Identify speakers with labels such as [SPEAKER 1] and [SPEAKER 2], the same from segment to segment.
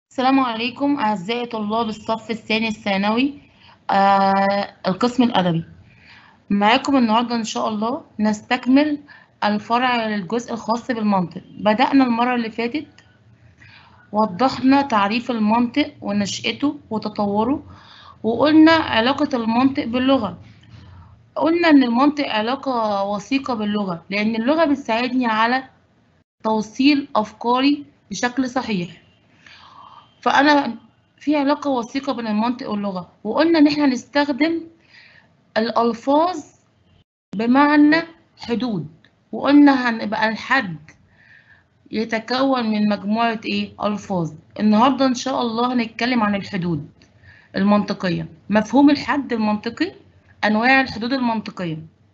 [SPEAKER 1] السلام عليكم أعزائي طلاب الصف الثاني الثانوي آه القسم الأدبي معاكم النهاردة إن شاء الله نستكمل الفرع للجزء الخاص بالمنطق بدأنا المرة اللي فاتت وضحنا تعريف المنطق ونشأته وتطوره وقلنا علاقة المنطق باللغة قلنا إن المنطق علاقة وثيقة باللغة لأن اللغة بتساعدني على توصيل أفكاري بشكل صحيح فأنا في علاقة وثيقة بين المنطق واللغة وقلنا إن إحنا نستخدم الألفاظ بمعنى حدود وقلنا هنبقى الحد يتكون من مجموعة إيه؟ ألفاظ النهاردة إن شاء الله هنتكلم عن الحدود المنطقية مفهوم الحد المنطقي أنواع الحدود المنطقية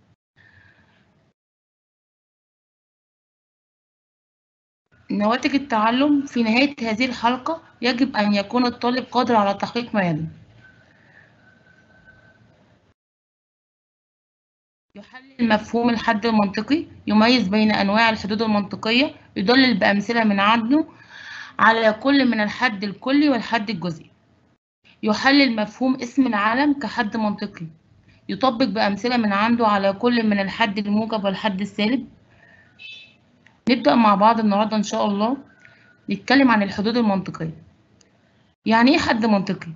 [SPEAKER 1] نواتج التعلم في نهاية هذه الحلقة يجب أن يكون الطالب قادر على تحقيق ما يلي يحلل مفهوم الحد المنطقي يميز بين أنواع الحدود المنطقية يدلل بأمثلة من عنده على كل من الحد الكلي والحد الجزئي يحلل مفهوم اسم العالم كحد منطقي يطبق بأمثلة من عنده على كل من الحد الموجب والحد السالب نبدأ مع بعض النهاردة إن شاء الله نتكلم عن الحدود المنطقية يعني إيه حد منطقي؟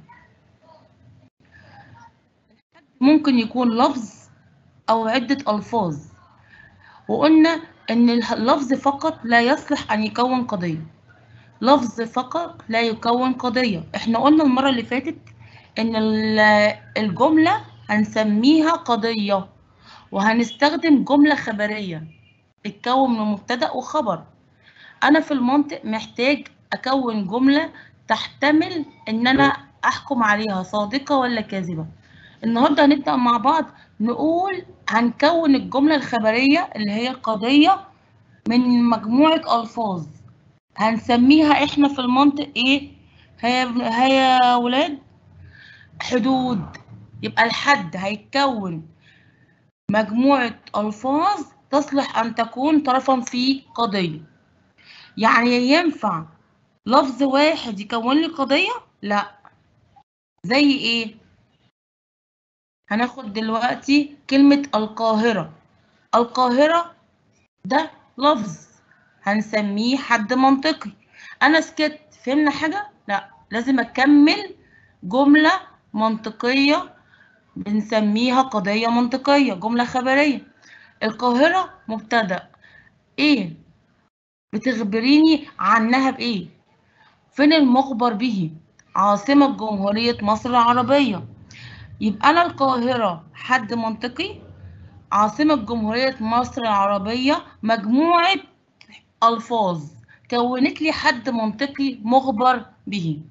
[SPEAKER 1] ممكن يكون لفظ أو عدة ألفاظ وقلنا إن اللفظ فقط لا يصلح أن يكون قضية لفظ فقط لا يكون قضية إحنا قلنا المرة اللي فاتت إن الجملة هنسميها قضية وهنستخدم جملة خبرية تتكون من مبتدأ وخبر أنا في المنطق محتاج أكون جملة تحتمل إن أنا أحكم عليها صادقة ولا كاذبة النهاردة هنبدأ مع بعض نقول هنكون الجملة الخبرية اللي هي قضية من مجموعة ألفاظ هنسميها إحنا في المنطق إيه؟ هي هي يا ولاد حدود يبقى الحد هيتكون مجموعة ألفاظ تصلح أن تكون طرفا في قضية يعني ينفع لفظ واحد يكون لي قضية؟ لا زي إيه؟ هناخد دلوقتي كلمة القاهرة القاهرة ده لفظ هنسميه حد منطقي أنا سكت فهمنا حاجة؟ لا لازم أكمل جملة منطقية بنسميها قضية منطقية جملة خبرية القاهرة مبتدأ إيه؟ بتخبريني عنها بإيه؟ فين المخبر به؟ عاصمة جمهورية مصر العربية يبقى أنا القاهرة حد منطقي عاصمة جمهورية مصر العربية مجموعة ألفاظ كونت لي حد منطقي مخبر به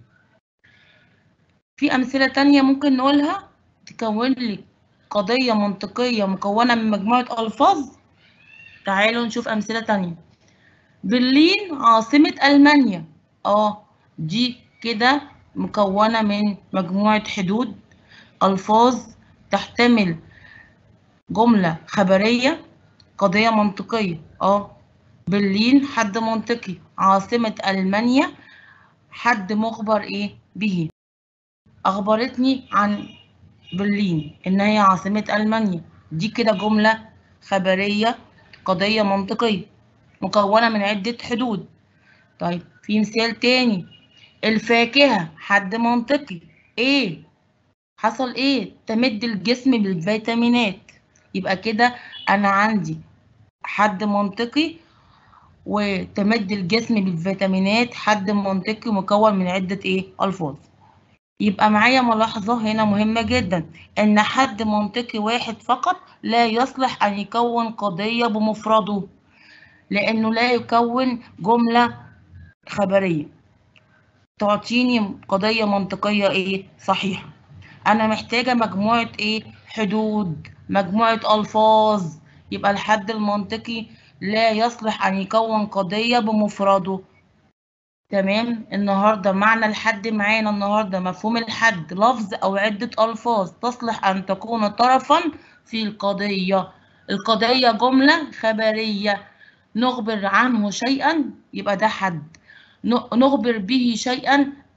[SPEAKER 1] في أمثلة تانية ممكن نقولها تكون لي قضية منطقية مكونة من مجموعة ألفاظ تعالوا نشوف أمثلة تانية برلين عاصمة ألمانيا اه دي كده مكونة من مجموعة حدود ألفاظ تحتمل جملة خبرية قضية منطقية اه برلين حد منطقي عاصمة ألمانيا حد مخبر ايه به أخبرتني عن برلين إن هي عاصمة ألمانيا دي كده جملة خبرية قضية منطقية مكونة من عدة حدود طيب في مثال تاني الفاكهة حد منطقي إيه حصل إيه تمد الجسم بالفيتامينات يبقى كده أنا عندي حد منطقي وتمد الجسم بالفيتامينات حد منطقي مكون من عدة إيه ألفاظ يبقى معايا ملاحظة هنا مهمة جدا إن حد منطقي واحد فقط لا يصلح أن يكون قضية بمفرده لأنه لا يكون جملة خبرية تعطيني قضية منطقية إيه صحيحة أنا محتاجة مجموعة إيه حدود مجموعة ألفاظ يبقى الحد المنطقي لا يصلح أن يكون قضية بمفرده تمام النهاردة معنى الحد معانا النهاردة مفهوم الحد لفظ أو عدة ألفاظ تصلح أن تكون طرفا في القضية القضية جملة خبرية نخبر عنه شيئا يبقى ده حد نخبر به شيئا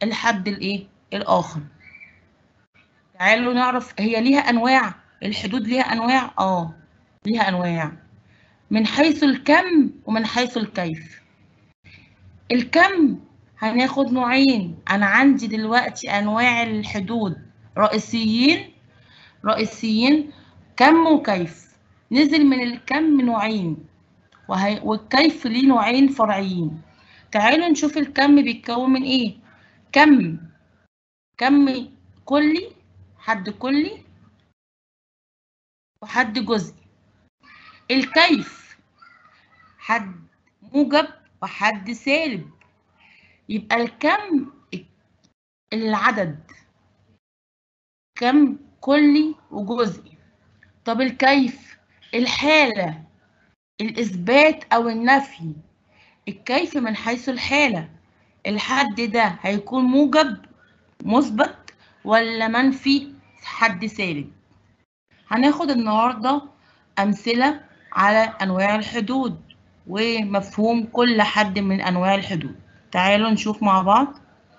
[SPEAKER 1] الحد الايه الاخر تعالوا نعرف هي ليها انواع الحدود ليها انواع اه ليها انواع من حيث الكم ومن حيث الكيف الكم هناخد نوعين انا عندي دلوقتي انواع الحدود رئيسيين رئيسيين كم وكيف نزل من الكم نوعين وهي... والكيف ليه نوعين فرعيين تعالوا نشوف الكم بيتكون من ايه كم كم كلي حد كلي وحد جزئي الكيف حد موجب وحد سالب يبقى الكم العدد كم كلي وجزئي طب الكيف الحالة الإثبات أو النفي الكيف من حيث الحالة الحد ده هيكون موجب مثبت ولا منفي حد سالب هناخد النهاردة أمثلة على أنواع الحدود ومفهوم كل حد من أنواع الحدود تعالوا نشوف مع بعض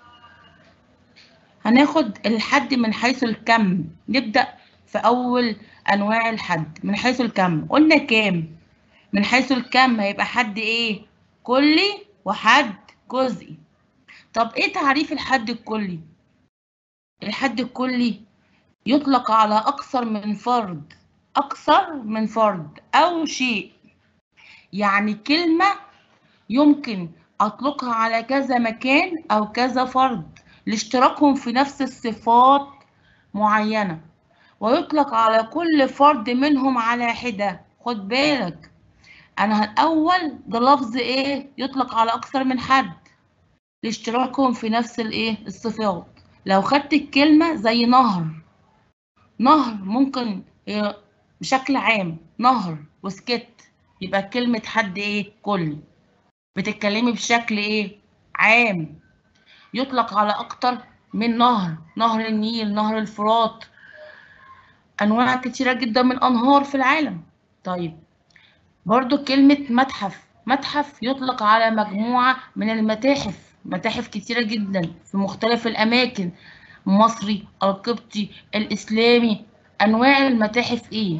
[SPEAKER 1] هناخد الحد من حيث الكم نبدأ في أول أنواع الحد من حيث الكم قلنا كام من حيث الكم هيبقى حد إيه كلي وحد جزئي طب إيه تعريف الحد الكلي الحد الكلي يطلق على أكثر من فرد أكثر من فرد أو شيء يعني كلمة يمكن أطلقها على كذا مكان أو كذا فرد لاشتراكهم في نفس الصفات معينة ويطلق على كل فرد منهم على حدة خد بالك أنا الأول ده لفظ إيه يطلق على أكثر من حد لاشتراكهم في نفس الإيه الصفات لو خدت الكلمة زي نهر نهر ممكن بشكل عام نهر وسكت يبقى كلمة حد إيه كل بتتكلمي بشكل إيه عام يطلق على أكتر من نهر نهر النيل نهر الفرات أنواع كتيرة جدا من أنهار في العالم طيب برضو كلمة متحف متحف يطلق على مجموعة من المتاحف متاحف كتيرة جدا في مختلف الأماكن المصري القبطي الإسلامي أنواع المتاحف إيه؟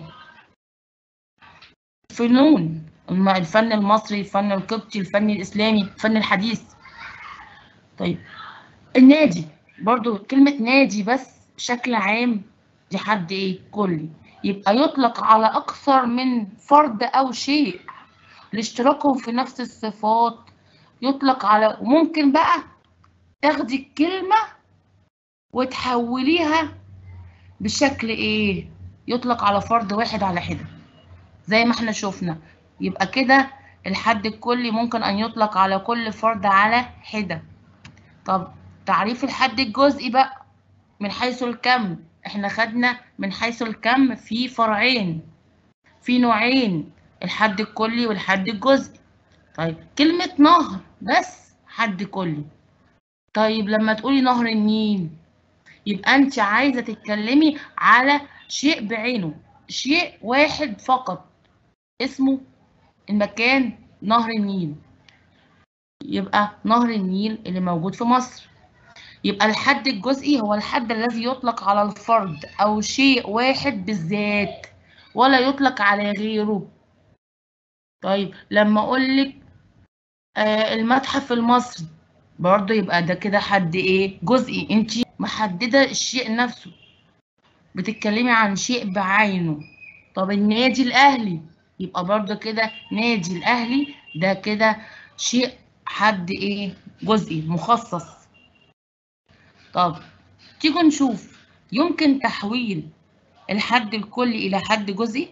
[SPEAKER 1] فنون الفن المصري الفن القبطي الفن الإسلامي الفن الحديث طيب النادي برضو كلمة نادي بس بشكل عام دي حد ايه كلي يبقى يطلق على أكثر من فرد أو شيء لاشتراكهم في نفس الصفات يطلق على وممكن بقى تاخدي الكلمة وتحوليها بشكل ايه يطلق على فرد واحد على حدة زي ما احنا شفنا يبقى كده الحد الكلي ممكن أن يطلق على كل فرد على حدة طب تعريف الحد الجزئي بقى من حيث الكم احنا خدنا من حيث الكم في فرعين في نوعين الحد الكلي والحد الجزئي طيب كلمة نهر بس حد كلي طيب لما تقولي نهر النيل يبقى انت عايزة تتكلمي على شيء بعينه شيء واحد فقط اسمه المكان نهر النيل يبقى نهر النيل اللي موجود في مصر يبقى الحد الجزئي هو الحد الذي يطلق على الفرد أو شيء واحد بالذات ولا يطلق على غيره طيب لما أقولك آه المتحف المصري برضه يبقى ده كده حد إيه جزئي أنت محددة الشيء نفسه بتتكلمي عن شيء بعينه طب النادي الأهلي يبقى برضه كده نادي الأهلي ده كده شيء حد ايه جزئي مخصص طب تيجوا نشوف يمكن تحويل الحد الكلي الى حد جزئي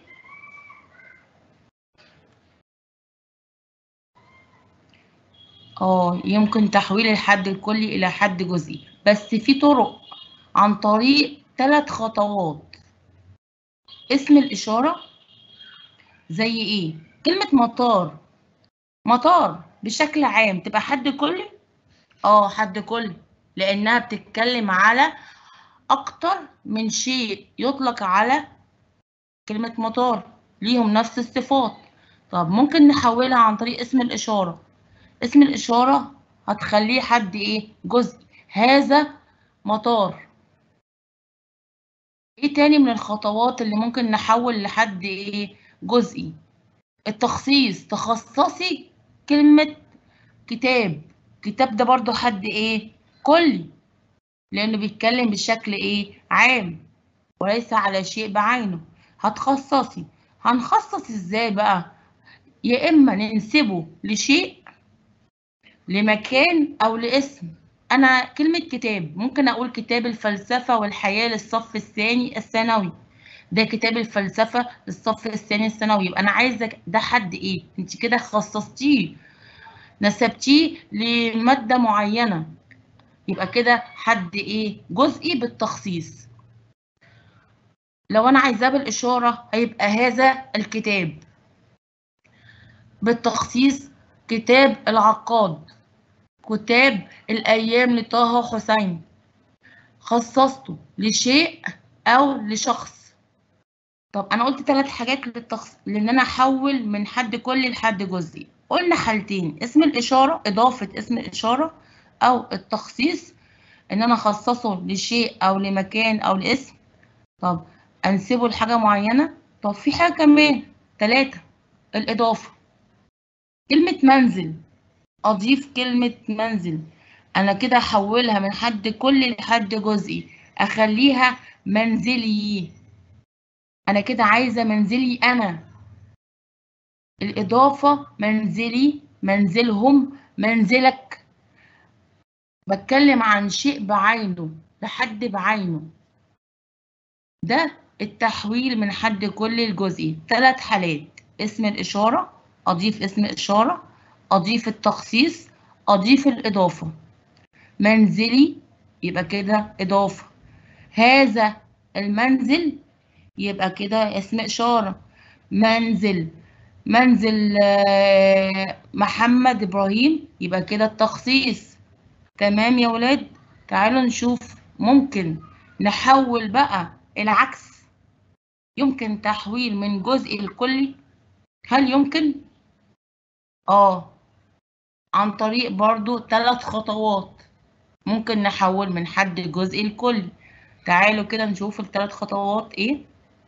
[SPEAKER 1] اه يمكن تحويل الحد الكلي الى حد جزئي بس في طرق عن طريق ثلاث خطوات اسم الاشاره زي ايه كلمه مطار مطار بشكل عام تبقى حد كلي اه حد كلي لانها بتتكلم على اكتر من شيء يطلق على كلمة مطار ليهم نفس الصفات طب ممكن نحولها عن طريق اسم الاشارة اسم الاشارة هتخليه حد ايه جزء هذا مطار ايه تاني من الخطوات اللي ممكن نحول لحد ايه جزئي التخصيص تخصصي كلمة كتاب كتاب ده برضو حد ايه كلي لانه بيتكلم بشكل ايه عام وليس على شيء بعينه هتخصصي هنخصص ازاي بقى يا اما ننسبه لشيء لمكان او لاسم انا كلمة كتاب ممكن اقول كتاب الفلسفة والحياة للصف الثاني الثانوي ده كتاب الفلسفة للصف الثاني الثانوي يبقى انا عايزة ده حد ايه انت كده خصصتيه نسبتيه لمادة معينة يبقى كده حد ايه جزئي بالتخصيص لو انا عايزاه بالاشاره هيبقى هذا الكتاب بالتخصيص كتاب العقاد كتاب الايام لطه حسين خصصته لشيء او لشخص طب انا قلت ثلاث حاجات للتخص... لان انا احول من حد كلي لحد جزئي قلنا حالتين اسم الاشاره اضافه اسم الاشاره او التخصيص ان انا اخصصه لشيء او لمكان او لاسم طب انسبه لحاجه معينه طب في حاجه كمان ثلاثه الاضافه كلمه منزل اضيف كلمه منزل انا كده احولها من حد كلي لحد جزئي اخليها منزلي انا كده عايزه منزلي انا الاضافه منزلي منزلهم منزلك بتكلم عن شيء بعينه لحد بعينه ده التحويل من حد كلي لجزئي ثلاث حالات اسم الإشارة أضيف اسم إشارة أضيف التخصيص أضيف الإضافة منزلي يبقى كده إضافة هذا المنزل يبقى كده اسم إشارة منزل منزل محمد إبراهيم يبقى كده التخصيص تمام يا ولاد تعالوا نشوف ممكن نحول بقى العكس يمكن تحويل من جزء الكلي هل يمكن اه عن طريق برضو ثلاث خطوات ممكن نحول من حد الجزء الكلي تعالوا كده نشوف الثلاث خطوات ايه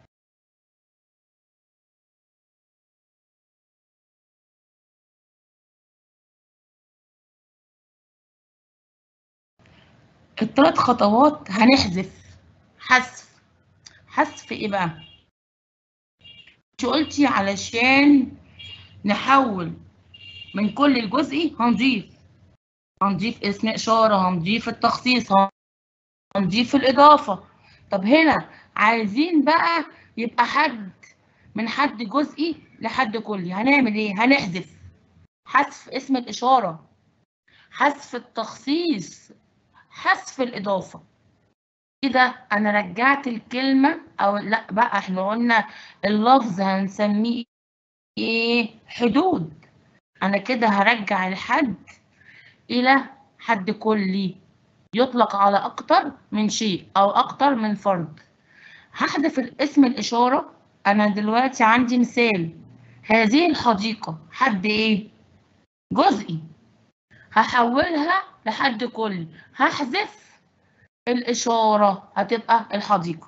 [SPEAKER 1] الثلاث خطوات هنحذف حذف حذف ايه بقى انت قلتي علشان نحول من كل الجزئي هنضيف هنضيف اسم اشاره هنضيف التخصيص هنضيف الاضافه طب هنا عايزين بقى يبقى حد من حد جزئي لحد كلي هنعمل ايه هنحذف حذف اسم الاشاره حذف التخصيص حذف الإضافة كده أنا رجعت الكلمة أو لأ بقى إحنا قلنا اللفظ هنسميه إيه حدود أنا كده هرجع الحد إلى حد كلي يطلق على أكتر من شيء أو أكتر من فرد هحذف الاسم الإشارة أنا دلوقتي عندي مثال هذه الحديقة حد إيه جزئي هحولها لحد كلي هحذف الإشارة هتبقى الحديقة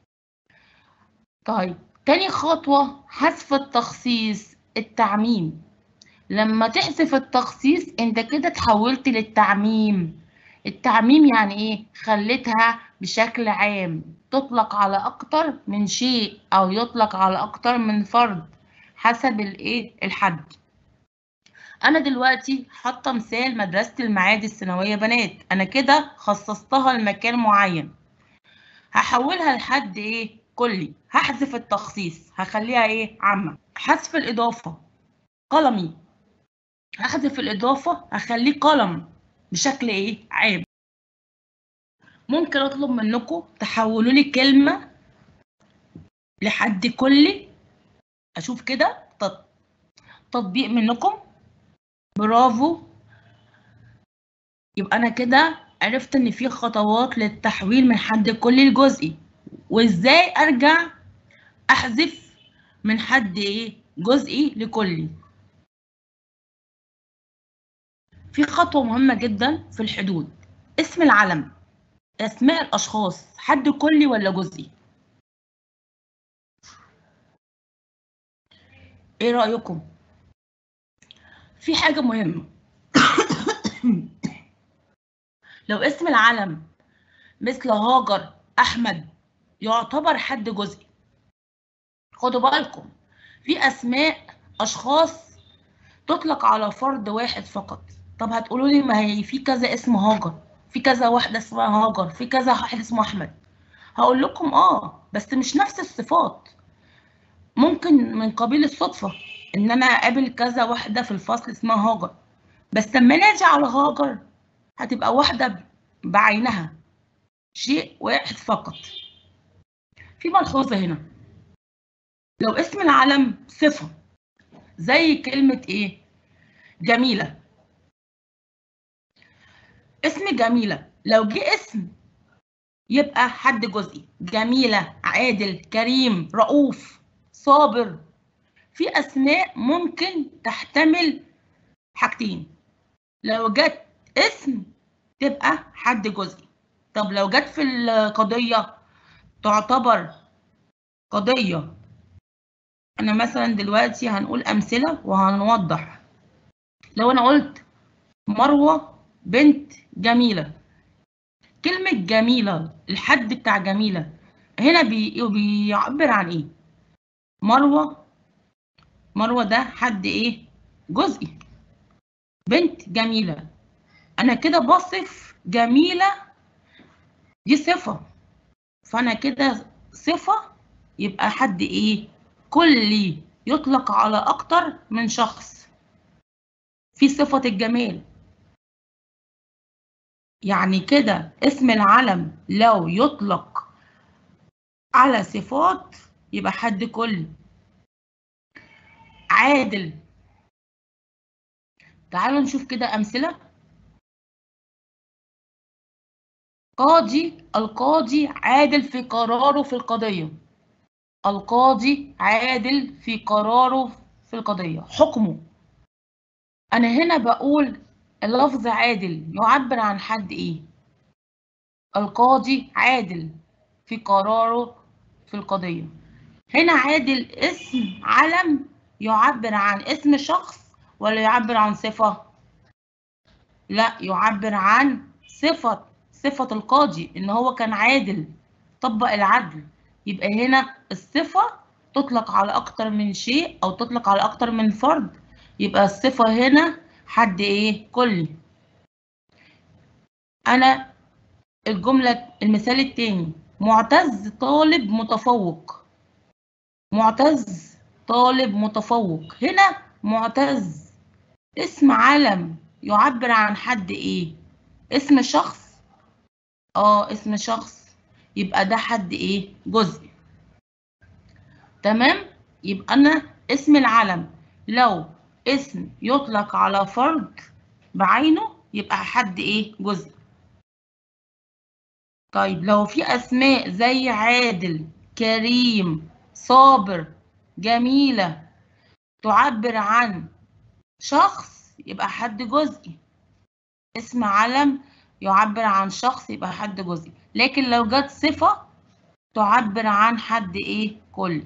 [SPEAKER 1] طيب تاني خطوة حذف التخصيص التعميم لما تحذف التخصيص انت كده تحولت للتعميم التعميم يعني ايه خليتها بشكل عام تطلق على اكتر من شيء او يطلق على اكتر من فرد حسب الايه الحد انا دلوقتي حاطه مثال مدرسه المعادي الثانويه بنات انا كده خصصتها لمكان معين هحولها لحد ايه كلي هحذف التخصيص هخليها ايه عامه حذف الاضافه قلمي هحذف الاضافه هخليه قلم بشكل ايه عام ممكن اطلب منكم تحولوا لي كلمه لحد كلي اشوف كده تطبيق منكم برافو يبقى انا كده عرفت ان في خطوات للتحويل من حد كلي لجزئي وازاي ارجع احذف من حد ايه جزئي لكلي في خطوة مهمة جدا في الحدود اسم العلم اسماء الاشخاص حد كلي ولا جزئي ايه رايكم في حاجه مهمه لو اسم العلم مثل هاجر احمد يعتبر حد جزئي خدوا بالكم في اسماء اشخاص تطلق على فرد واحد فقط طب هتقولوا لي ما هي في كذا اسم هاجر في كذا واحده اسمها هاجر في كذا واحد اسمه احمد هقول لكم اه بس مش نفس الصفات ممكن من قبيل الصدفه ان انا اقابل كذا واحده في الفصل اسمها هاجر بس لما نرجع على هاجر هتبقى واحده بعينها شيء واحد فقط في ملحوظه هنا لو اسم العلم صفه زي كلمه ايه جميله اسم جميله لو جه اسم يبقى حد جزئي جميله عادل كريم رؤوف صابر في اسماء ممكن تحتمل حاجتين لو جت اسم تبقى حد جزئي طب لو جت في القضيه تعتبر قضيه انا مثلا دلوقتي هنقول امثله وهنوضح لو انا قلت مروه بنت جميله كلمه جميله الحد بتاع جميله هنا بي... بيعبر عن ايه مروه مروه ده حد ايه جزئي بنت جميله انا كده بصف جميله دي صفه فانا كده صفه يبقى حد ايه كلي يطلق على اكتر من شخص في صفه الجمال يعني كده اسم العلم لو يطلق على صفات يبقى حد كلي عادل تعالوا نشوف كده أمثلة قاضي القاضي عادل في قراره في القضية القاضي عادل في قراره في القضية حكمه أنا هنا بقول اللفظ عادل يعبر عن حد إيه القاضي عادل في قراره في القضية هنا عادل اسم علم يعبر عن اسم شخص ولا يعبر عن صفة؟ لا يعبر عن صفة صفة القاضي إن هو كان عادل طبق العدل يبقى هنا الصفة تطلق على أكتر من شيء أو تطلق على أكتر من فرد يبقى الصفة هنا حد إيه؟ كلي أنا الجملة المثال التاني معتز طالب متفوق معتز طالب متفوق هنا معتز اسم علم يعبر عن حد ايه اسم شخص اه اسم شخص يبقى ده حد ايه جزء تمام يبقى انا اسم العلم لو اسم يطلق على فرد بعينه يبقى حد ايه جزء طيب لو في اسماء زي عادل كريم صابر جميلة تعبر عن شخص يبقى حد جزئي اسم علم يعبر عن شخص يبقى حد جزئي لكن لو جت صفة تعبر عن حد ايه كل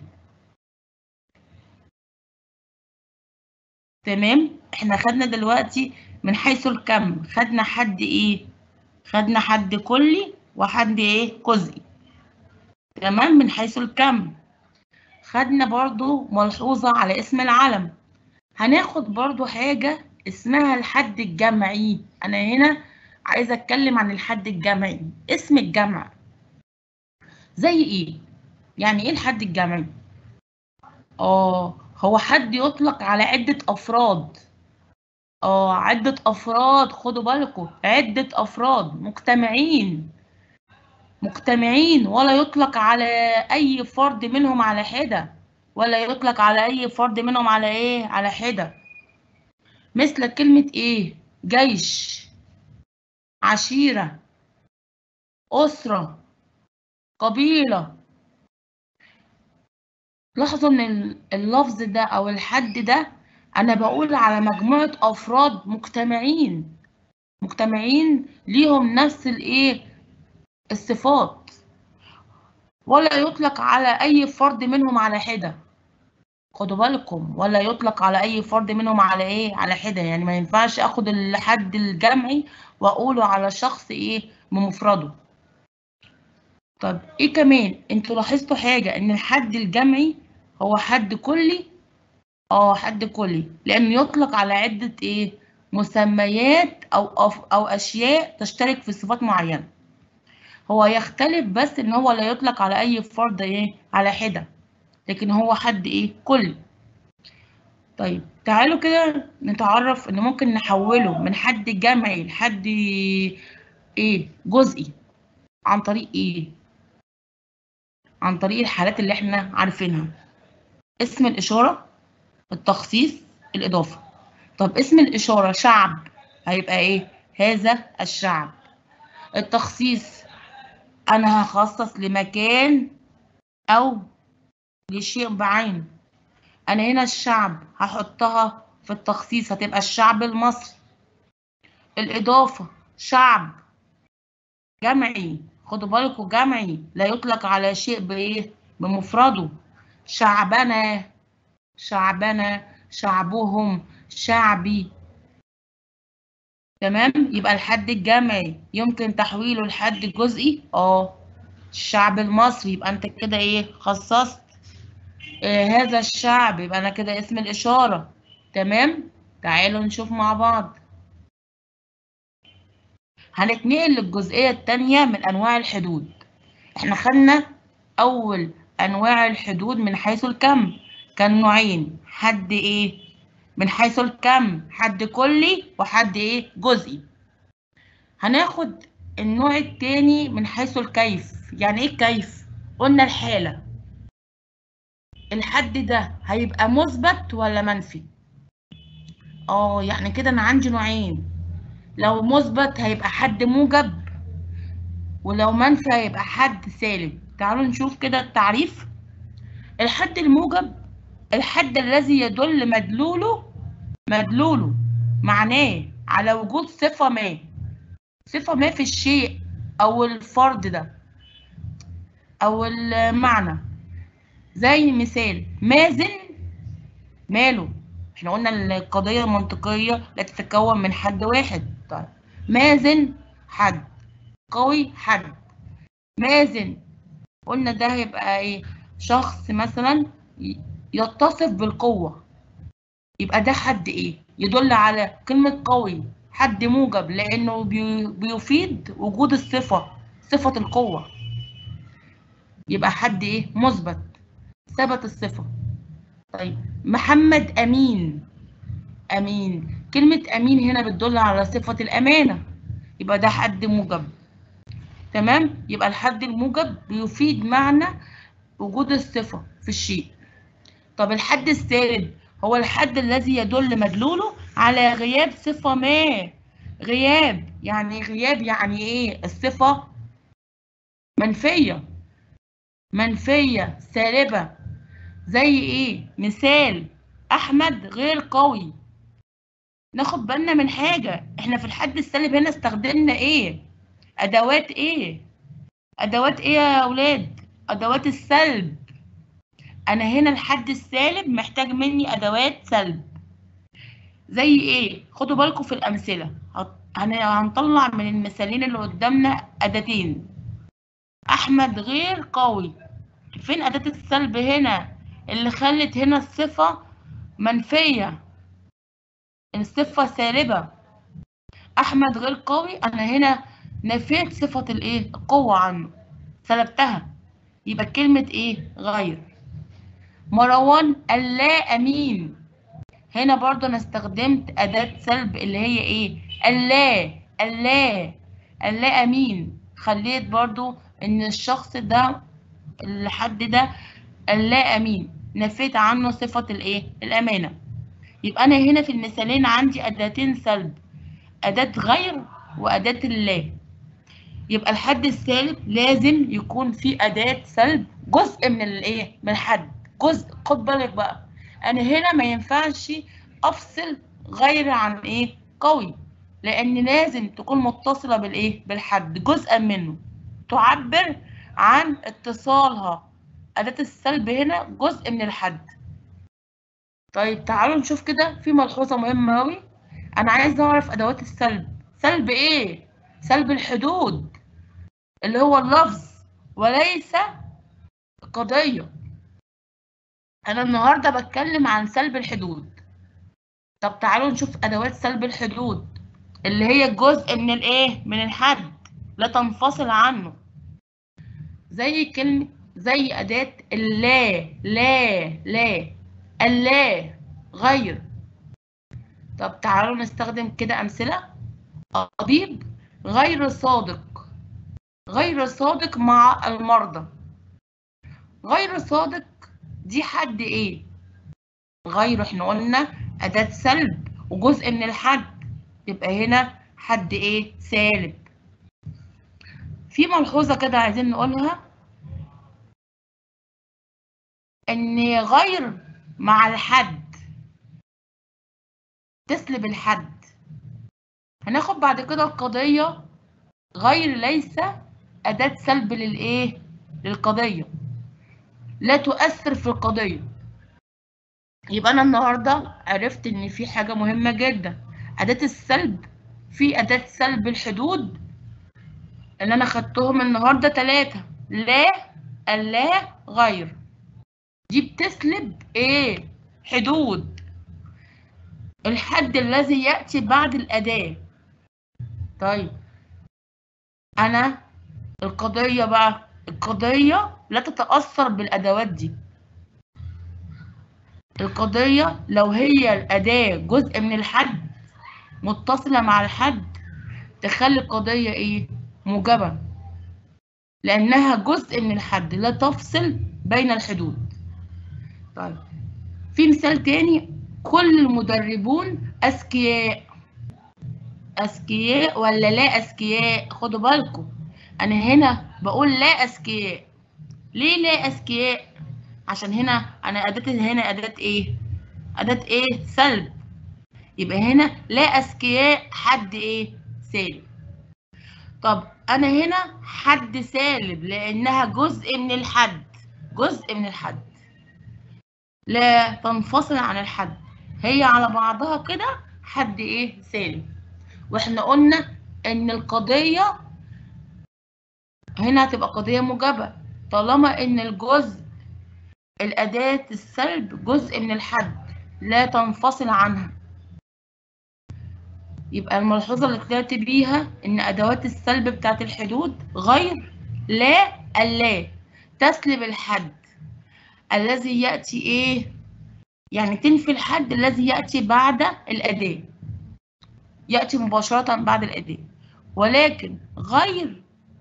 [SPEAKER 1] تمام احنا خدنا دلوقتي من حيث الكم خدنا حد ايه خدنا حد كلي وحد ايه جزئي تمام من حيث الكم خدنا برضو ملحوظة على اسم العلم هناخد برضو حاجة اسمها الحد الجمعي أنا هنا عايزة أتكلم عن الحد الجمعي اسم الجمع زي إيه؟ يعني إيه الحد الجمعي؟ آه هو حد يطلق على عدة أفراد آه عدة أفراد خدوا بالكم عدة أفراد مجتمعين مجتمعين ولا يطلق على أي فرد منهم على حدة ولا يطلق على أي فرد منهم على إيه؟ على حدة مثل كلمة إيه؟ جيش عشيرة أسرة قبيلة لاحظوا إن اللفظ ده أو الحد ده أنا بقول على مجموعة أفراد مجتمعين مجتمعين ليهم نفس الايه الصفات ولا يطلق على اي فرد منهم على حده خدوا بالكم ولا يطلق على اي فرد منهم على ايه على حده يعني ما ينفعش اخد الحد الجمعي واقوله على شخص ايه بمفرده طب ايه كمان انتوا لاحظتوا حاجه ان الحد الجمعي هو حد كلي اه حد كلي لانه يطلق على عده ايه مسميات او أف او اشياء تشترك في صفات معينه هو يختلف بس ان هو لا يطلق على اي فرد ايه على حده لكن هو حد ايه كلي طيب تعالوا كده نتعرف ان ممكن نحوله من حد جمعي لحد ايه جزئي عن طريق ايه عن طريق الحالات اللي احنا عارفينها اسم الاشاره التخصيص الاضافه طب اسم الاشاره شعب هيبقى ايه هذا الشعب التخصيص انا هخصص لمكان او لشيء بعينه انا هنا الشعب هحطها في التخصيص هتبقى الشعب المصري الاضافه شعب جمعي خدوا بالكم جمعي لا يطلق على شيء بايه بمفرده شعبنا شعبنا شعبهم شعبي تمام يبقى الحد الجمعي يمكن تحويله لحد جزئي اه الشعب المصري يبقى انت كده ايه خصصت آه هذا الشعب يبقى انا كده اسم الاشاره تمام تعالوا نشوف مع بعض هنتنقل للجزئيه الثانيه من انواع الحدود احنا خدنا اول انواع الحدود من حيث الكم كان نوعين حد ايه من حيث الكم حد كلي وحد ايه جزئي هناخد النوع التاني من حيث الكيف يعني ايه الكيف قلنا الحالة الحد ده هيبقى مثبت ولا منفي اه يعني كده انا عندي نوعين لو مثبت هيبقى حد موجب ولو منفي هيبقى حد سالب تعالوا نشوف كده التعريف الحد الموجب الحد الذي يدل مدلوله مدلوله معناه على وجود صفة ما صفة ما في الشيء أو الفرد ده أو المعنى زي مثال مازن ماله احنا قلنا القضية المنطقية لا تتكون من حد واحد طيب مازن حد قوي حد مازن قلنا ده هيبقى ايه شخص مثلا يتصف بالقوة يبقى ده حد ايه يدل على كلمة قوي حد موجب لانه بيفيد وجود الصفة صفة القوة يبقى حد ايه مثبت ثبت الصفة طيب محمد امين امين كلمة امين هنا بتدل على صفة الامانة يبقى ده حد موجب تمام يبقى الحد الموجب بيفيد معنى وجود الصفة في الشيء طب الحد السالب هو الحد الذي يدل مدلوله على غياب صفة ما غياب يعني غياب يعني ايه الصفة منفية منفية سالبة زي ايه مثال احمد غير قوي ناخد بالنا من حاجة احنا في الحد السالب هنا استخدمنا ايه ادوات ايه ادوات ايه يا اولاد ادوات السلب انا هنا الحد السالب محتاج مني ادوات سلب زي ايه خدوا بالكم في الامثله هنطلع من المثالين اللي قدامنا اداتين احمد غير قوي فين اداه السلب هنا اللي خلت هنا الصفه منفيه الصفه سالبه احمد غير قوي انا هنا نفيت صفه الايه القوه عنه سلبتها يبقى كلمه ايه غير مروان اللا امين هنا برضو انا استخدمت اداة سلب اللي هي ايه اللا اللا اللا امين خليت برضو ان الشخص ده الحد ده اللا امين نفيت عنه صفة الايه الامانة يبقى انا هنا في المثالين عندي اداتين سلب اداة غير واداة اللا يبقى الحد السالب لازم يكون فيه اداة سلب جزء من الايه من الحد جزء خد بالك بقى انا هنا ما ينفعش افصل غير عن ايه قوي لان لازم تكون متصله بالايه بالحد جزءا منه تعبر عن اتصالها اداه السلب هنا جزء من الحد طيب تعالوا نشوف كده في ملحوظه مهمه قوي انا عايز اعرف ادوات السلب سلب ايه سلب الحدود اللي هو اللفظ وليس القضيه انا النهارده بتكلم عن سلب الحدود طب تعالوا نشوف ادوات سلب الحدود اللي هي جزء من الايه من الحد لا تنفصل عنه زي كلمه زي اداه اللا لا لا اللا غير طب تعالوا نستخدم كده امثله طبيب غير صادق غير صادق مع المرضى غير صادق دي حد ايه غير احنا قلنا اداه سلب وجزء من الحد يبقى هنا حد ايه سالب في ملحوظه كده عايزين نقولها ان غير مع الحد تسلب الحد هناخد بعد كده القضيه غير ليس اداه سلب للايه للقضيه لا تؤثر في القضيه يبقى انا النهارده عرفت ان في حاجه مهمه جدا اداه السلب في اداه سلب الحدود اللي انا خدتهم النهارده ثلاثه لا اللا غير دي بتسلب ايه حدود الحد الذي ياتي بعد الاداه طيب انا القضيه بقى القضيه لا تتاثر بالادوات دي القضيه لو هي الاداه جزء من الحد متصله مع الحد تخلي القضيه ايه موجبه لانها جزء من الحد لا تفصل بين الحدود طيب في مثال تاني كل المدربون اذكياء اذكياء ولا لا اذكياء خدوا بالكم انا هنا بقول لا اذكياء ليه لا اذكياء عشان هنا انا اداه هنا اداه ايه اداه ايه سلب يبقى هنا لا اذكياء حد ايه سالب طب انا هنا حد سالب لانها جزء من الحد جزء من الحد لا تنفصل عن الحد هي على بعضها كده حد ايه سالب واحنا قلنا ان القضيه هنا هتبقى قضيه موجبه طالما ان الجزء الاداه السلب جزء من الحد لا تنفصل عنها يبقى الملحوظه اللي طلعت بيها ان ادوات السلب بتاعت الحدود غير لا اللا تسلب الحد الذي ياتي ايه يعني تنفي الحد الذي ياتي بعد الاداه ياتي مباشره بعد الاداه ولكن غير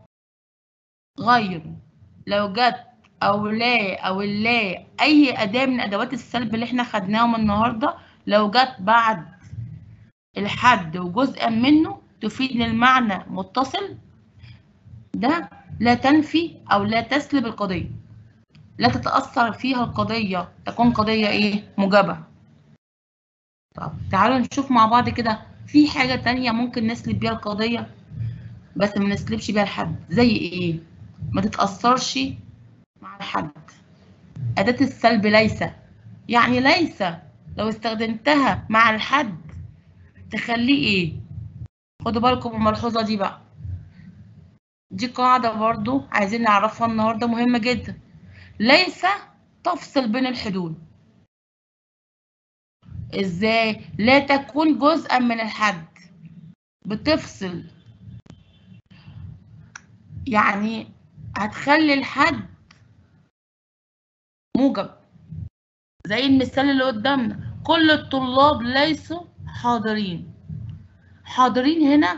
[SPEAKER 1] غير لو جت او لا او اللا اي اداه من ادوات السلب اللي احنا خدناهم النهارده لو جت بعد الحد وجزءا منه تفيد المعنى متصل ده لا تنفي او لا تسلب القضيه لا تتاثر فيها القضيه تكون قضيه ايه موجبه طب تعالوا نشوف مع بعض كده في حاجه تانية ممكن نسلب بيها القضيه بس ما نسلبش بيها الحد زي ايه ما تتاثرش مع الحد اداه السلب ليس يعني ليس لو استخدمتها مع الحد تخليه ايه خدوا بالكم من الملحوظه دي بقى دي قاعده برضو عايزين نعرفها النهارده مهمه جدا ليس تفصل بين الحدود ازاي لا تكون جزءا من الحد بتفصل يعني هتخلي الحد موجب زي المثال اللي قدامنا كل الطلاب ليسوا حاضرين حاضرين هنا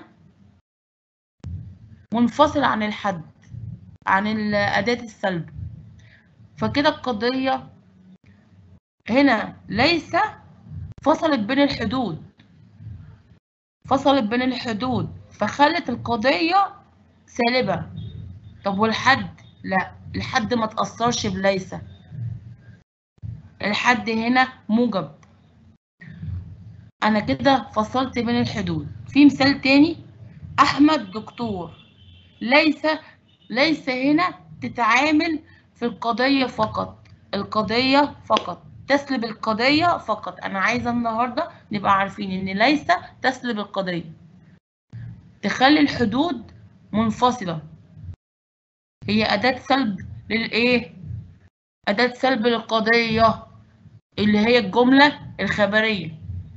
[SPEAKER 1] منفصل عن الحد عن أداة السلب فكده القضية هنا ليس فصلت بين الحدود فصلت بين الحدود فخلت القضية سالبة طب والحد لا الحد ما تأثرش بليس الحد هنا موجب انا كده فصلت بين الحدود في مثال تاني احمد دكتور ليس ليس هنا تتعامل في القضية فقط القضية فقط تسلب القضية فقط أنا عايزة النهاردة نبقى عارفين إن ليس تسلب القضية تخلي الحدود منفصلة هي أداة سلب للإيه؟ أداة سلب للقضية اللي هي الجملة الخبرية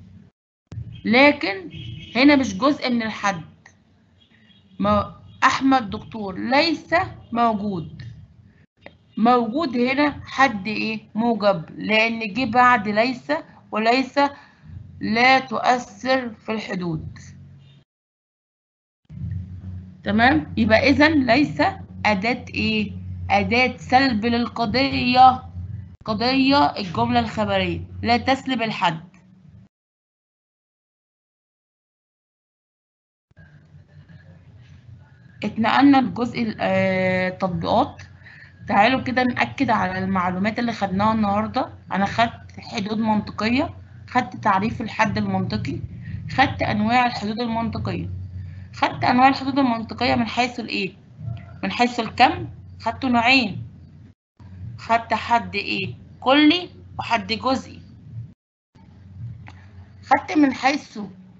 [SPEAKER 1] لكن هنا مش جزء من الحد ما أحمد دكتور ليس موجود موجود هنا حد إيه موجب لأن جه بعد ليس وليس لا تؤثر في الحدود تمام يبقى إذا ليس أداة إيه أداة سلب للقضية قضية الجملة الخبرية لا تسلب الحد اتنقلنا لجزء التطبيقات تعالوا كده نأكد على المعلومات اللي خدناها النهاردة أنا خدت حدود منطقية خدت تعريف الحد المنطقي خدت أنواع الحدود المنطقية خدت أنواع الحدود المنطقية من حيث الإيه؟ من حيث الكم خدت نوعين خدت حد إيه؟ كلي وحد جزئي خدت من حيث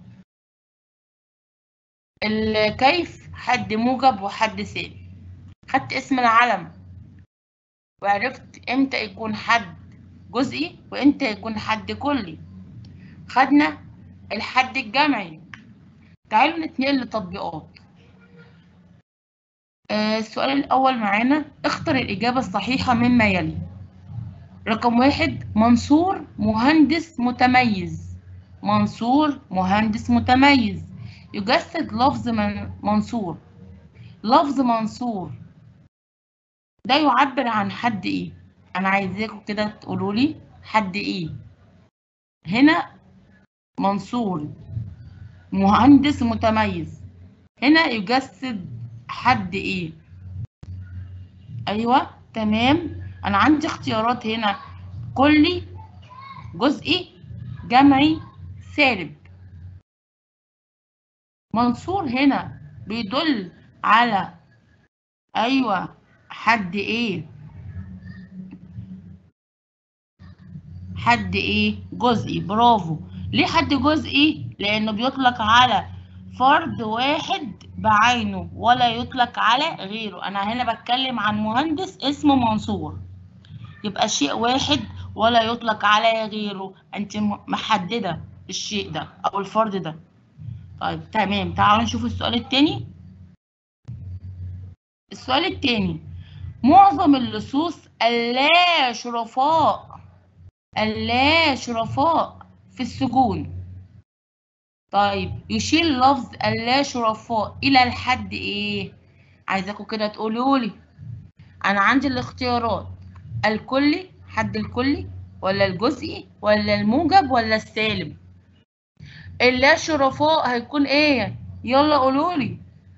[SPEAKER 1] الكيف حد موجب وحد سالب خدت اسم العلم وعرفت امتى يكون حد جزئي وامتى يكون حد كلي خدنا الحد الجمعي تعالوا نتنقل لتطبيقات آه السؤال الأول معانا اختر الإجابة الصحيحة مما يلي رقم واحد منصور مهندس متميز منصور مهندس متميز يجسد لفظ من منصور لفظ منصور ده يعبر عن حد ايه انا عايزاكم كده تقولوا لي حد ايه هنا منصور مهندس متميز هنا يجسد حد ايه ايوه تمام انا عندي اختيارات هنا كلي جزئي جمعي سالب منصور هنا بيدل على ايوه حد ايه حد ايه جزئي برافو ليه حد جزئي لانه بيطلق على فرد واحد بعينه ولا يطلق على غيره انا هنا بتكلم عن مهندس اسمه منصور يبقى شيء واحد ولا يطلق على غيره انت محدده الشيء ده او الفرد ده طيب تمام تعالوا نشوف السؤال التاني السؤال التاني معظم اللصوص اللا شرفاء اللا شرفاء في السجون طيب يشير لفظ اللا شرفاء الى الحد ايه عايزاكم كده تقولوا لي انا عندي الاختيارات الكلي حد الكلي ولا الجزئي ولا الموجب ولا السالب اللا شرفاء هيكون ايه يلا قولوا لي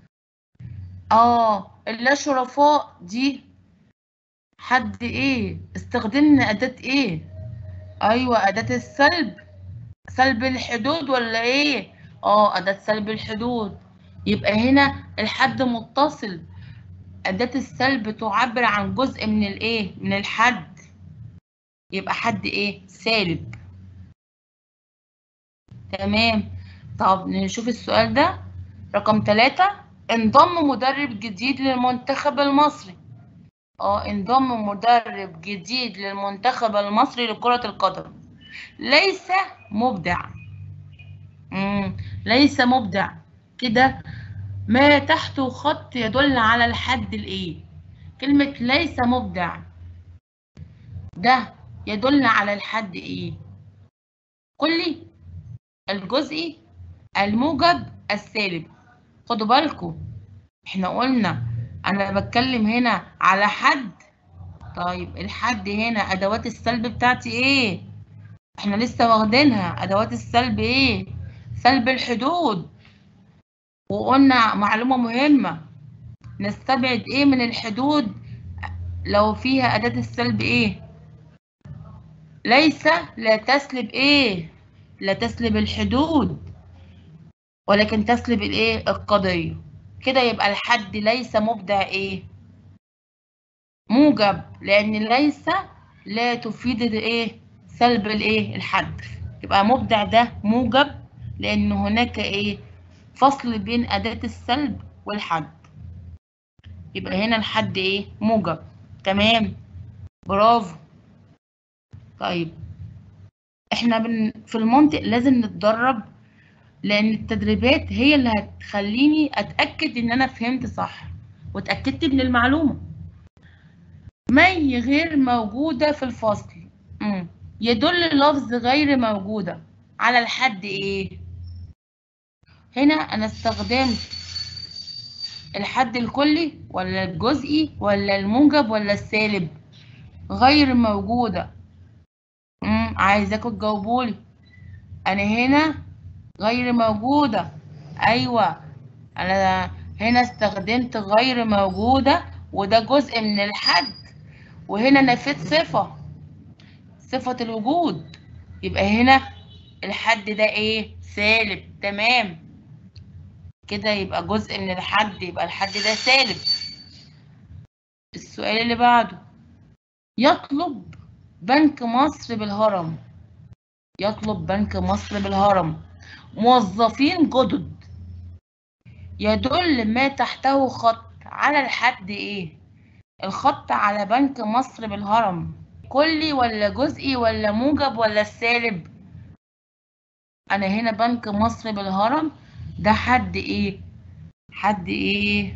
[SPEAKER 1] اه اللا شرفاء دي حد ايه استخدمنا اداة ايه ايوه اداة السلب سلب الحدود ولا ايه اه اداة سلب الحدود يبقى هنا الحد متصل اداة السلب تعبر عن جزء من الايه من الحد يبقى حد ايه سالب تمام طب نشوف السؤال ده رقم ثلاثة انضم مدرب جديد للمنتخب المصري اه انضم مدرب جديد للمنتخب المصري لكرة القدم ليس مبدع مم. ليس مبدع كده ما تحته خط يدل على الحد الايه كلمة ليس مبدع ده يدل على الحد ايه كلي الجزئي الموجب السالب خدوا بالكم احنا قلنا انا بتكلم هنا على حد طيب الحد هنا ادوات السلب بتاعتي ايه احنا لسه واخدينها ادوات السلب ايه سلب الحدود وقلنا معلومة مهمة نستبعد ايه من الحدود لو فيها اداة السلب ايه ليس لا تسلب ايه لا تسلب الحدود ولكن تسلب الايه القضية كده يبقى الحد ليس مبدع ايه موجب لان ليس لا تفيد الايه سلب الايه الحد يبقى مبدع ده موجب لان هناك ايه فصل بين اداة السلب والحد يبقى هنا الحد ايه موجب تمام برافو طيب احنا بن في المنطق لازم نتدرب لان التدريبات هي اللي هتخليني اتاكد ان انا فهمت صح واتاكدت من المعلومه مي غير موجوده في الفصل مم. يدل لفظ غير موجوده على الحد ايه هنا انا استخدمت الحد الكلي ولا الجزئي ولا الموجب ولا السالب غير موجوده امم عايزاكم تجاوبولي انا هنا غير موجودة أيوة أنا هنا استخدمت غير موجودة وده جزء من الحد وهنا نفيت صفة صفة الوجود يبقى هنا الحد ده ايه سالب تمام كده يبقى جزء من الحد يبقى الحد ده سالب السؤال اللي بعده يطلب بنك مصر بالهرم يطلب بنك مصر بالهرم موظفين جدد يدل ما تحته خط على الحد ايه الخط على بنك مصر بالهرم كلي ولا جزئي ولا موجب ولا السالب انا هنا بنك مصر بالهرم ده حد ايه حد ايه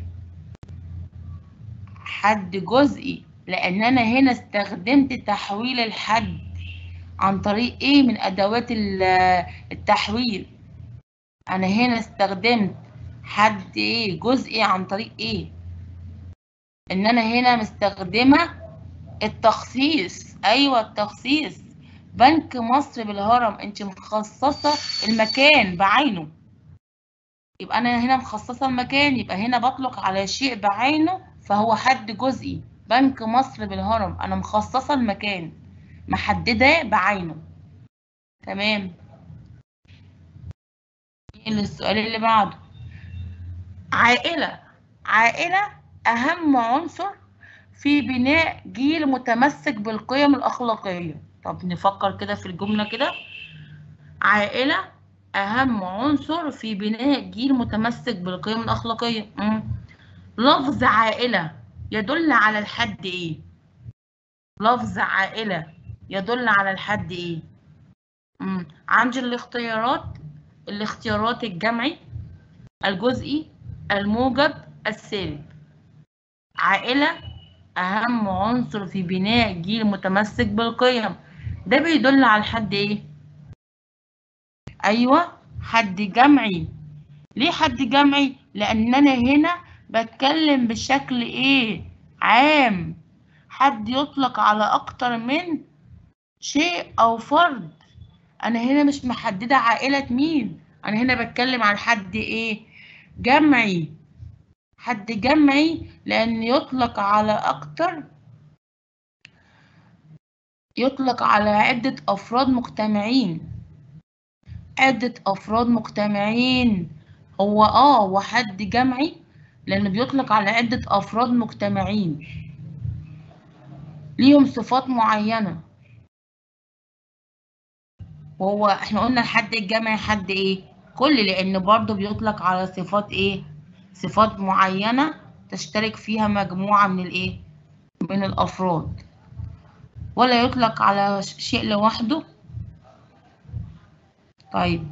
[SPEAKER 1] حد جزئي لان انا هنا استخدمت تحويل الحد عن طريق ايه من ادوات التحويل انا هنا استخدمت حد ايه جزئي عن طريق ايه ان انا هنا مستخدمه التخصيص ايوه التخصيص بنك مصر بالهرم انت مخصصه المكان بعينه يبقى انا هنا مخصصه المكان يبقى هنا بطلق على شيء بعينه فهو حد جزئي بنك مصر بالهرم انا مخصصه المكان محدده بعينه تمام السؤال اللي بعده عائلة عائلة أهم عنصر في بناء جيل متمسك بالقيم الأخلاقية طب نفكر كده في الجملة كده عائلة أهم عنصر في بناء جيل متمسك بالقيم الأخلاقية مم. لفظ عائلة يدل على الحد إيه لفظ عائلة يدل على الحد إيه مم. عندي الاختيارات الاختيارات الجمعي الجزئي الموجب السالب عائلة أهم عنصر في بناء جيل متمسك بالقيم ده بيدل على الحد إيه؟ أيوة حد جمعي ليه حد جمعي؟ لأن أنا هنا بتكلم بشكل إيه؟ عام حد يطلق على أكتر من شيء أو فرد أنا هنا مش محددة عائلة مين أنا هنا بتكلم عن حد إيه؟ جمعي حد جمعي لأن يطلق على أكتر يطلق على عدة أفراد مجتمعين عدة أفراد مجتمعين هو آه هو حد جمعي لأنه بيطلق على عدة أفراد مجتمعين ليهم صفات معينة وهو احنا قلنا الحد الجمعي حد ايه كل لان برضو بيطلق على صفات ايه صفات معينة تشترك فيها مجموعة من الايه من الافراد ولا يطلق على شيء لوحده طيب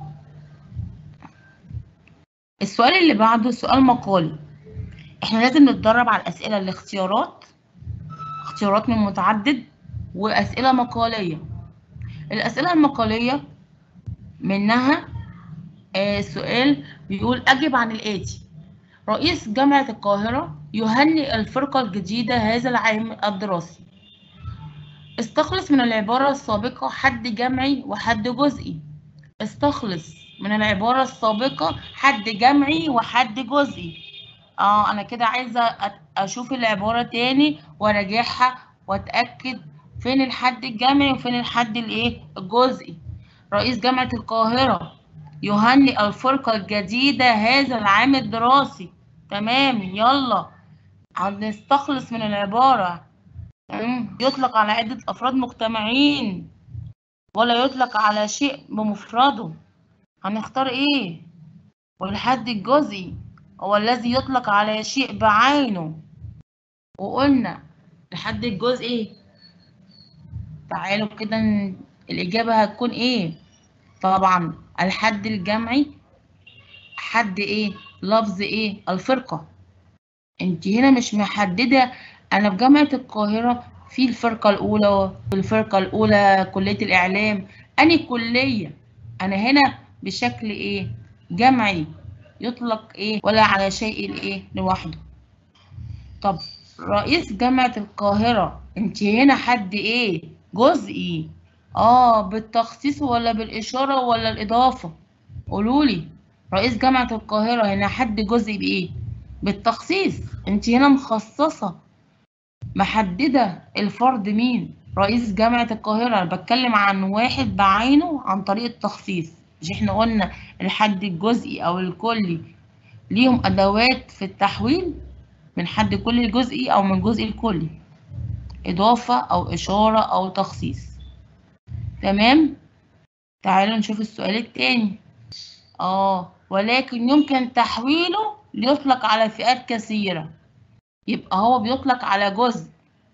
[SPEAKER 1] السؤال اللي بعده سؤال مقالي احنا لازم نتدرب على الاسئله الاختيارات اختيارات من متعدد واسئله مقاليه الاسئله المقاليه منها آه سؤال بيقول اجب عن الاتي رئيس جامعه القاهره يهنئ الفرقه الجديده هذا العام الدراسي استخلص من العباره السابقه حد جمعي وحد جزئي استخلص من العبارة السابقة حد جمعي وحد جزئي اه انا كده عايزة اشوف العبارة تاني وراجعها واتأكد فين الحد الجمعي وفين الحد الايه الجزئي رئيس جامعة القاهرة يهنئ الفرقة الجديدة هذا العام الدراسي تمام يلا هنستخلص من العبارة تمام؟ يطلق على عدة أفراد مجتمعين ولا يطلق على شيء بمفرده هنختار إيه والحد الجزئي هو الذي يطلق على شيء بعينه وقلنا الحد الجزئي تعالوا كده ن- الإجابة هتكون إيه طبعا الحد الجمعي حد إيه لفظ إيه الفرقة انت هنا مش محددة أنا في جامعة القاهرة في الفرقة الأولى الفرقة الأولى كلية الإعلام أني كلية أنا هنا بشكل إيه جمعي يطلق إيه ولا على شيء إيه لوحده طب رئيس جامعة القاهرة انت هنا حد إيه جزئي آه بالتخصيص ولا بالإشارة ولا الإضافة قولولي رئيس جامعة القاهرة هنا حد جزئي بإيه بالتخصيص انت هنا مخصصة محددة الفرد مين رئيس جامعة القاهرة أنا بتكلم عن واحد بعينه عن طريق التخصيص مش احنا قلنا الحد الجزئي أو الكلي ليهم أدوات في التحويل من حد كلي الجزئي أو من جزئي الكلي إضافة أو إشارة أو تخصيص تمام تعالوا نشوف السؤال التاني اه ولكن يمكن تحويله ليطلق على فئات كثيرة يبقى هو بيطلق على جزء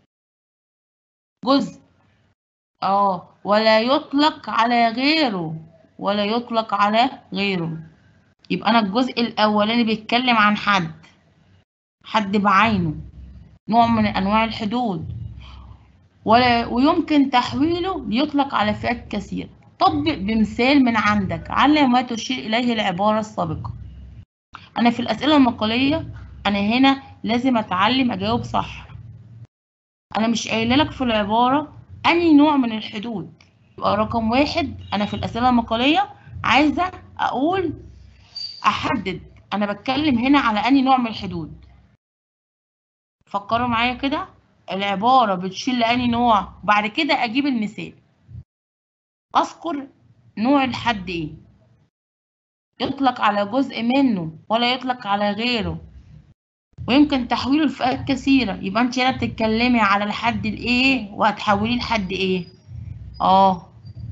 [SPEAKER 1] جزء اه ولا يطلق على غيره ولا يطلق على غيره يبقى انا الجزء الاولاني بيتكلم عن حد حد بعينه نوع من انواع الحدود ولا ويمكن تحويله ليطلق على فئات كثيرة طبق بمثال من عندك على ما تشير إليه العبارة السابقة أنا في الأسئلة المقالية أنا هنا لازم أتعلم أجاوب صح أنا مش قايلة لك في العبارة أي نوع من الحدود يبقى رقم واحد أنا في الأسئلة المقالية عايزة أقول أحدد أنا بتكلم هنا على أي نوع من الحدود فكروا معايا كده العبارة بتشير لأني نوع وبعد كده أجيب المثال أذكر نوع الحد إيه يطلق على جزء منه ولا يطلق على غيره ويمكن تحويله لفئات كثيرة يبقى أنت هنا بتتكلمي على الحد الإيه وهتحوليه لحد إيه آه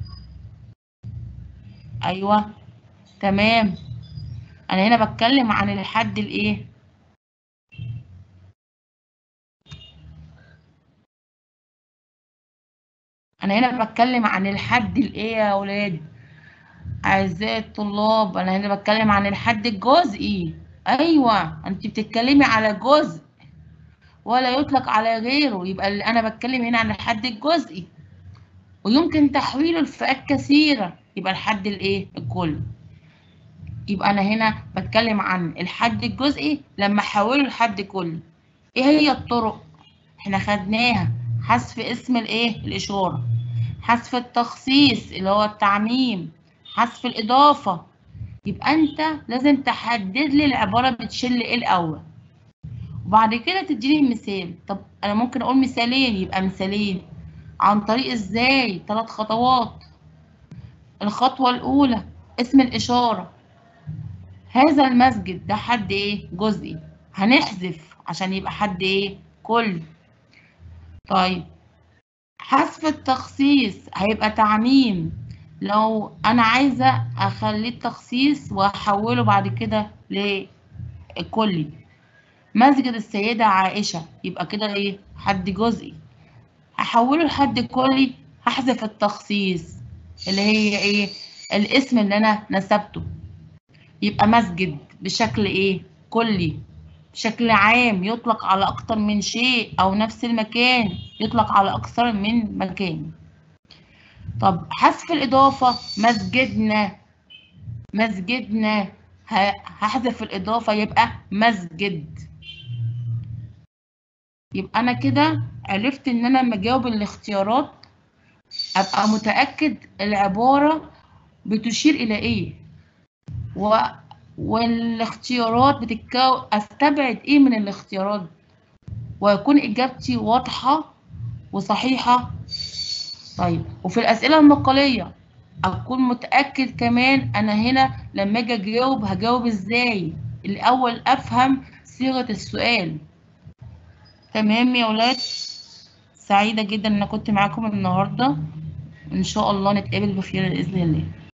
[SPEAKER 1] أيوه تمام أنا هنا بتكلم عن الحد الإيه انا هنا بتكلم عن الحد الايه يا اولاد اعزائي الطلاب انا هنا بتكلم عن الحد الجزئي ايوه انت بتتكلمي على جزء ولا يطلق على غيره يبقى اللي انا بتكلم هنا عن الحد الجزئي ويمكن تحويله لفئات كثيره يبقى الحد الايه الكل يبقى انا هنا بتكلم عن الحد الجزئي لما احوله لحد كلي ايه هي الطرق احنا خدناها حذف اسم الايه الاشاره حذف التخصيص اللي هو التعميم حذف الاضافه يبقى انت لازم تحدد لي العباره بتشيل ايه الاول وبعد كده تديني مثال طب انا ممكن اقول مثالين يبقى مثالين عن طريق ازاي ثلاث خطوات الخطوه الاولى اسم الاشاره هذا المسجد ده حد ايه جزئي هنحذف عشان يبقى حد ايه كلي طيب حذف التخصيص هيبقى تعميم لو انا عايزه اخليه التخصيص واحوله بعد كده لكلي مسجد السيده عائشه يبقى كده ايه حد جزئي هحوله لحد كلي هحذف التخصيص اللي هي ايه الاسم اللي انا نسبته يبقى مسجد بشكل ايه كلي بشكل عام يطلق على أكتر من شيء أو نفس المكان يطلق على أكثر من مكان طب حذف الإضافة مسجدنا مسجدنا هحذف الإضافة يبقى مسجد يبقى أنا كده عرفت إن أنا لما أجاوب الاختيارات أبقى متأكد العبارة بتشير إلى إيه و والاختيارات بتتكون استبعد ايه من الاختيارات ويكون اجابتي واضحه وصحيحه طيب وفي الاسئله المقاليه اكون متاكد كمان انا هنا لما اجي اجاوب هجاوب ازاي الاول افهم صيغه السؤال تمام يا ولاد سعيده جدا ان أنا كنت معاكم النهارده ان شاء الله نتقابل بخير باذن الله